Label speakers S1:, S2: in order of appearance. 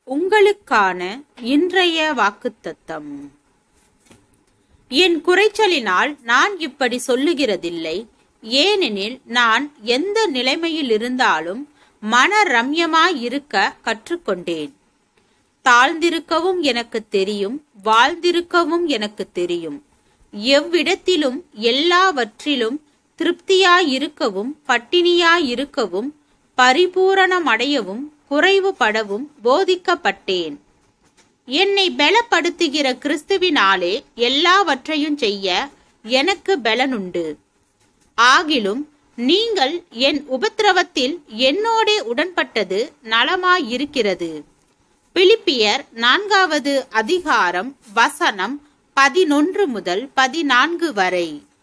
S1: உங்களுக்கான இன்றைய வாக்குத்தத்தம் என் குறைச்சலினால் நான் இப்படி சொல்லுகிறதில்லை ஏனெனில் நான் எந்த நிலைமையில் இருந்தாலும் மன ரம்யமாய் இருக்க கற்றுக்கொண்டேன் தாழ்ந்திருக்கவும் எனக்கு தெரியும் வாழ்ந்திருக்கவும் எனக்கு தெரியும் எவ்விடத்திலும் எல்லாவற்றிலும் திருப்தியாயிருக்கவும் பட்டினியாயிருக்கவும் பரிபூரணமடையவும் குறைவுபடவும் போதிக்கப்பட்டேன் என்னை பலப்படுத்துகிற கிறிஸ்துவினாலே எல்லாவற்றையும் செய்ய எனக்கு பலனுண்டு ஆகிலும் நீங்கள் என் உபத்திரவத்தில் என்னோடே உடன்பட்டது நலமாயிருக்கிறது பிலிப்பியர் நான்காவது அதிகாரம் வசனம் பதினொன்று முதல் பதினான்கு வரை